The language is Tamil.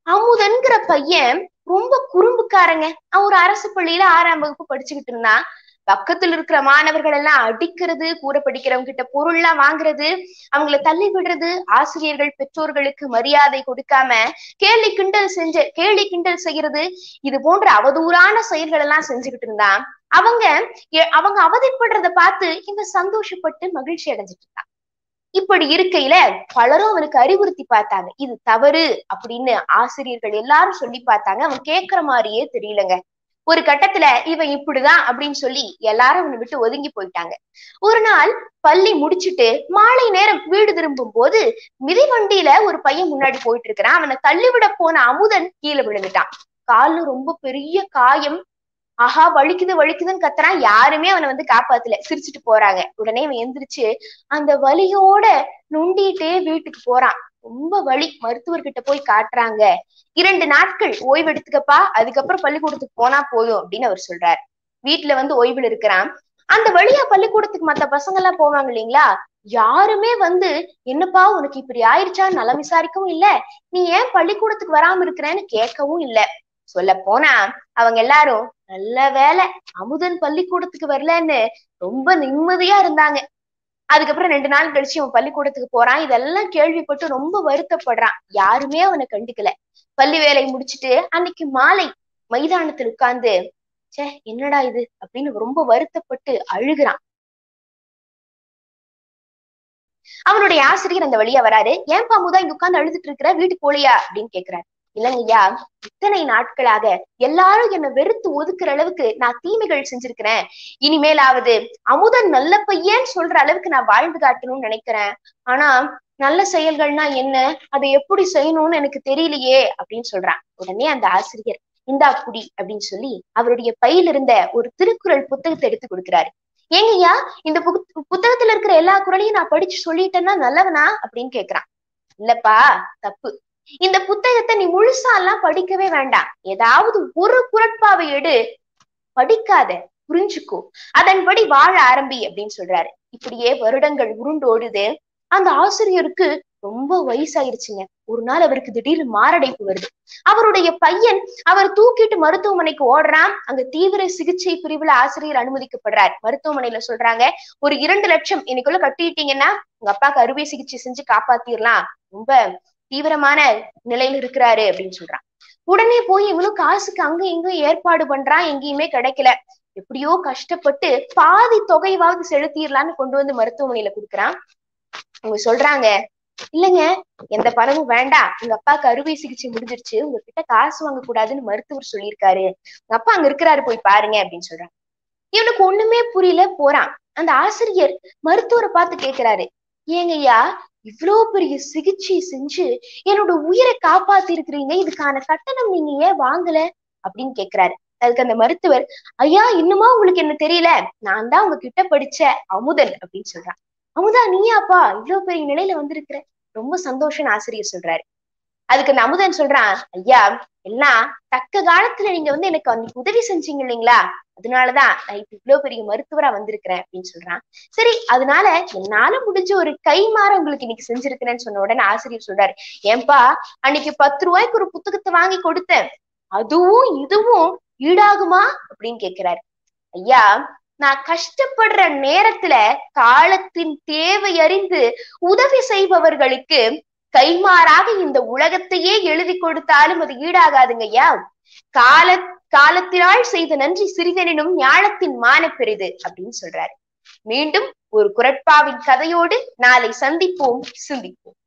அமுதன்கிற பையன் ரொம்ப குறும்புக்காரங்க அவன் ஒரு அரசு பள்ளியில ஆறாம் வகுப்பு படிச்சுக்கிட்டு இருந்தான் பக்கத்துல இருக்கிற மாணவர்கள் எல்லாம் அடிக்கிறது கூற படிக்கிறவங்க கிட்ட பொருள்லாம் வாங்குறது அவங்கள தள்ளி விடுறது ஆசிரியர்கள் பெற்றோர்களுக்கு மரியாதை கொடுக்காம கேலி கிண்டல் செஞ்ச கேலி கிண்டல் செய்யறது இது போன்ற அவதூறான செயல்கள் எல்லாம் செஞ்சுக்கிட்டு இருந்தான் அவங்க எ- அவங்க அவதிப்படுறத பார்த்து இவன் சந்தோஷப்பட்டு மகிழ்ச்சி அடைஞ்சிட்டு இருந்தான் இப்படி இருக்கையில பலரும் அவனுக்கு அறிவுறுத்தி பார்த்தாங்க இது தவறு அப்படின்னு ஆசிரியர்கள் எல்லாரும் சொல்லி பார்த்தாங்க அவன் கேட்கிற மாதிரியே தெரியலங்க ஒரு கட்டத்துல இவன் இப்படிதான் அப்படின்னு சொல்லி எல்லாரும் அவனை விட்டு ஒதுங்கி போயிட்டாங்க ஒரு நாள் பள்ளி முடிச்சிட்டு மாலை நேரம் வீடு திரும்பும் போது மிதிவண்டியில ஒரு பையன் முன்னாடி போயிட்டு இருக்கிறான் அவனை தள்ளிவிட போன அமுதன் கீழே விழுந்துட்டான் கால்ல ரொம்ப பெரிய காயம் ஆஹா வலிக்குது வலிக்குதுன்னு கத்துறான் யாருமே அவனை வந்து காப்பாத்தல சிரிச்சுட்டு போறாங்க உடனே அவன் எந்திரிச்சு அந்த வலியோட நொண்டிட்டே வீட்டுக்கு போறான் ரொம்ப வலி மருத்துவர்கிட்ட போய் காட்டுறாங்க இரண்டு நாட்கள் ஓய்வு எடுத்துக்கப்பா அதுக்கப்புறம் பள்ளிக்கூடத்துக்கு போனா போதும் அப்படின்னு அவர் சொல்றாரு வீட்டுல வந்து ஓய்வுல இருக்கிறான் அந்த வழியா பள்ளிக்கூடத்துக்கு மத்த பசங்க எல்லாம் போவாங்க இல்லைங்களா யாருமே வந்து என்னப்பா உனக்கு இப்படி ஆயிடுச்சா நலம் விசாரிக்கவும் இல்ல நீ ஏன் பள்ளிக்கூடத்துக்கு வராம இருக்கிறேன்னு கேட்கவும் இல்ல சொல்ல போனா அவங்க எல்லாரும் நல்ல வேலை அமுதன் பள்ளிக்கூடத்துக்கு வரலன்னு ரொம்ப நிம்மதியா இருந்தாங்க அதுக்கப்புறம் ரெண்டு நாள் கழிச்சு அவன் பள்ளிக்கூடத்துக்கு போறான் இதெல்லாம் கேள்விப்பட்டு ரொம்ப வருத்தப்படுறான் யாருமே அவனை கண்டுக்கல பள்ளி வேலை முடிச்சிட்டு அன்னைக்கு மாலை மைதானத்தில் உட்கார்ந்து ச்சே என்னடா இது அப்படின்னு ரொம்ப வருத்தப்பட்டு அழுகுறான் அவனுடைய ஆசிரியர் அந்த வழியா வராரு ஏன்பா முதா இங்க உட்கார்ந்து அழுதுட்டு இருக்கிற வீட்டுக்கு போலியா அப்படின்னு கேக்குறாரு இல்லைங்கய்யா இத்தனை நாட்களாக எல்லாரும் என்னை வெறுத்து ஒதுக்குற அளவுக்கு நான் தீமைகள் செஞ்சிருக்கிறேன் இனிமேலாவது அமுதன் நல்ல பையன் சொல்ற அளவுக்கு நான் வாழ்ந்து காட்டணும்னு நினைக்கிறேன் ஆனா நல்ல செயல்கள்னா என்ன அதை எப்படி செய்யணும்னு எனக்கு தெரியலையே அப்படின்னு சொல்றான் உடனே அந்த ஆசிரியர் இந்தா புடி அப்படின்னு சொல்லி அவருடைய பையில இருந்த ஒரு திருக்குறள் புத்தகத்தை எடுத்து கொடுக்கிறாரு ஏங்கய்யா இந்த புக்- புத்தகத்துல இருக்கிற எல்லா குறளையும் நான் படிச்சு சொல்லிட்டேன்னா நல்லவனா அப்படின்னு கேக்குறான் இல்லப்பா தப்பு இந்த புத்தகத்தை நீ முழுசா எல்லாம் படிக்கவே வேண்டாம் ஏதாவது ஒரு குரட்பாவை எடு படிக்காத புரிஞ்சுக்கோ அதன்படி வாழ ஆரம்பி அப்படின்னு சொல்றாரு இப்படியே வருடங்கள் உருண்டோடுது அந்த ஆசிரியருக்கு ரொம்ப வயசாயிருச்சுங்க ஒரு நாள் அவருக்கு திடீர்னு மாரடைப்பு வருது அவருடைய பையன் அவர் தூக்கிட்டு மருத்துவமனைக்கு ஓடுறான் அங்க தீவிர சிகிச்சை பிரிவுல ஆசிரியர் அனுமதிக்கப்படுறார் மருத்துவமனையில சொல்றாங்க ஒரு இரண்டு லட்சம் இன்னைக்குள்ள கட்டிட்டீங்கன்னா உங்க அப்பாக்கு அறுவை சிகிச்சை செஞ்சு காப்பாத்திரலாம் ரொம்ப தீவிரமான நிலையில இருக்கிறாரு அப்படின்னு சொல்றான் உடனே போய் இவனும் காசுக்கு அங்க இங்கும் ஏற்பாடு பண்றான் எங்கேயுமே கிடைக்கல எப்படியோ கஷ்டப்பட்டு பாதி தொகைவாவது செலுத்திடலான்னு கொண்டு வந்து மருத்துவமனையில கொடுக்குறான் அவங்க சொல்றாங்க இல்லைங்க எந்த பணமும் வேண்டாம் உங்க அப்பாவுக்கு அறுவை சிகிச்சை முடிஞ்சிருச்சு உங்ககிட்ட காசு வாங்க கூடாதுன்னு மருத்துவர் சொல்லியிருக்காரு உங்க அப்பா அங்க இருக்கிறாரு போய் பாருங்க அப்படின்னு சொல்றாங்க இவனுக்கு ஒண்ணுமே புரியல போறான் அந்த ஆசிரியர் மருத்துவரை பார்த்து கேக்குறாரு ஏங்கய்யா இவ்ளோ பெரிய சிகிச்சை செஞ்சு என்னோட உயிரை காப்பாத்தி இருக்கிறீங்க இதுக்கான கட்டணம் நீங்க ஏன் வாங்கல அப்படின்னு கேக்குறாரு அதுக்கு அந்த மருத்துவர் ஐயா இன்னுமா உங்களுக்கு என்ன தெரியல நான் தான் உங்ககிட்ட படிச்ச அமுதன் அப்படின்னு சொல்றான் அமுதா நீயாப்பா இவ்வளவு பெரிய நிலையில வந்திருக்கிற ரொம்ப சந்தோஷம் ஆசிரியர் சொல்றாரு அதுக்கு அந்த அமுதன் சொல்றான் ஐயா எல்லாம் தக்க காலத்துல நீங்க வந்து எனக்கு அன்னைக்கு உதவி செஞ்சீங்க இல்லைங்களா அதனாலதான் நான் இப்ப இவ்வளவு பெரிய மருத்துவரா வந்திருக்கிறேன் அப்படின்னு சொல்றான் சரி அதனால என்னால முடிஞ்ச ஒரு கை மாற உங்களுக்கு இன்னைக்கு செஞ்சிருக்கிறேன்னு சொன்ன உடனே ஆசிரியர் சொல்றாரு ஏன்பா அன்னைக்கு பத்து ரூபாய்க்கு ஒரு புத்தகத்தை வாங்கி கொடுத்தேன் அதுவும் இதுவும் ஈடாகுமா அப்படின்னு கேக்குறாரு ஐயா நான் கஷ்டப்படுற நேரத்துல காலத்தின் தேவை அறிந்து உதவி செய்பவர்களுக்கு கைமாறாக இந்த உலகத்தையே எழுதி கொடுத்தாலும் அது ஈடாகாதுங்க ஐயா கால காலத்தினால் செய்த நன்றி சிறிதெனினும் ஞானத்தின் மான பெரிது அப்படின்னு சொல்றாரு மீண்டும் ஒரு குரட்பாவின் கதையோடு நாளை சந்திப்போம் சிந்திப்போம்